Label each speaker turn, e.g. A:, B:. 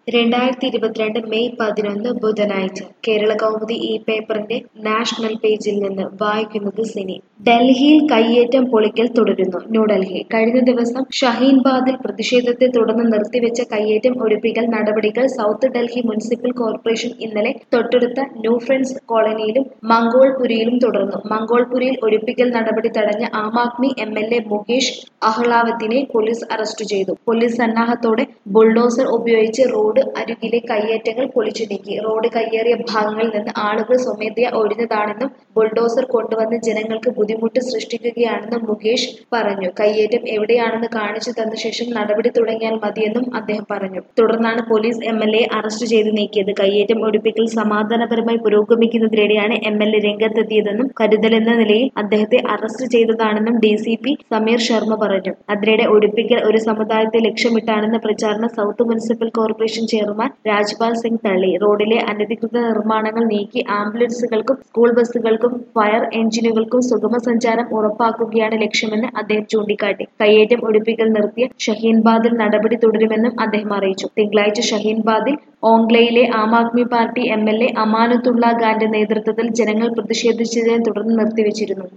A: രണ്ടായിരത്തി ഇരുപത്തിരണ്ട് മെയ് പതിനൊന്ന് ബുധനാഴ്ച കേരള കൗമുദി ഈ പേപ്പറിന്റെ നാഷണൽ പേജിൽ നിന്ന് വായിക്കുന്നത് സിനി ഡൽഹിയിൽ കയ്യേറ്റം പൊളിക്കൽ തുടരുന്നു ന്യൂഡൽഹി കഴിഞ്ഞ ദിവസം ഷഹീൻബാദിൽ പ്രതിഷേധത്തെ തുടർന്ന് നിർത്തിവെച്ച കയ്യേറ്റം ഒഴിപ്പിക്കൽ നടപടികൾ സൗത്ത് ഡൽഹി മുനിസിപ്പൽ കോർപ്പറേഷൻ ഇന്നലെ തൊട്ടടുത്ത ന്യൂ ഫ്രണ്ട്സ് കോളനിയിലും മംഗോൾപുരിയിലും തുടർന്നു മംഗോൾപുരിയിൽ ഒഴിപ്പിക്കൽ നടപടി തടഞ്ഞ Aam Aadmi M L A Mukesh അഹ്ലാവത്തിനെ പോലീസ് അറസ്റ്റ് ചെയ്തു പോലീസ് സന്നാഹത്തോടെ ബുൾഡോസർ ഉപയോഗിച്ച് റോഡ് അരികിലെ കയ്യേറ്റങ്ങൾ പൊളിച്ചു നീക്കി റോഡ് കയ്യേറിയ ഭാഗങ്ങളിൽ നിന്ന് ആളുകൾ സ്വമേധയാ ഒഴിഞ്ഞതാണെന്നും ബുൾഡോസർ കൊണ്ടുവന്ന് ജനങ്ങൾക്ക് ബുദ്ധിമുട്ട് സൃഷ്ടിക്കുകയാണെന്നും മുകേഷ് പറഞ്ഞു കയ്യേറ്റം എവിടെയാണെന്ന് കാണിച്ചു തന്ന ശേഷം നടപടി തുടങ്ങിയാൽ മതിയെന്നും അദ്ദേഹം പറഞ്ഞു തുടർന്നാണ് police M L A arrest ചെയ്ത് നീക്കിയത് കയ്യേറ്റം ഒഴിപ്പിക്കൽ സമാധാനപരമായി പുരോഗമിക്കുന്നതിനിടെയാണ് എം എൽ എ രംഗത്തെത്തിയതെന്നും കരുതലെന്ന നിലയിൽ അദ്ദേഹത്തെ അറസ്റ്റ് ചെയ്തതാണെന്നും D C P Sameer Sharma പറഞ്ഞു അതിനിടെ ഒഴിപ്പിക്കൽ ഒരു സമുദായത്തെ ലക്ഷ്യമിട്ടാണെന്ന പ്രചാരണം South Municipal Corporation chairman Rajpal Singh തള്ളി റോഡിലെ അനധികൃത നിർമ്മാണങ്ങൾ നീക്കി ആംബുലൻസുകൾക്കും സ്കൂൾ ബസ്സുകൾക്കും ഫയർ എഞ്ചിനുകൾക്കും സുഗമ സഞ്ചാരം ഉറപ്പാക്കുകയാണ് ലക്ഷ്യമെന്ന് അദ്ദേഹം ചൂണ്ടിക്കാട്ടി കയ്യേറ്റം ഒഴിപ്പിക്കൽ നിർത്തിയ ഷഹീൻബാദിൽ നടപടി തുടരുമെന്നും അദ്ദേഹം അറിയിച്ചു തിങ്കളാഴ്ച ഷഹീൻബാദിൽ ഓംഗ്ലയിലെ Aam Aadmi party M L A Amanatullah ഖാന്റെ നേതൃത്വത്തിൽ ജനങ്ങൾ പ്രതിഷേധിച്ചതിനെ തുടർന്ന് നിർത്തിവെച്ചിരുന്നു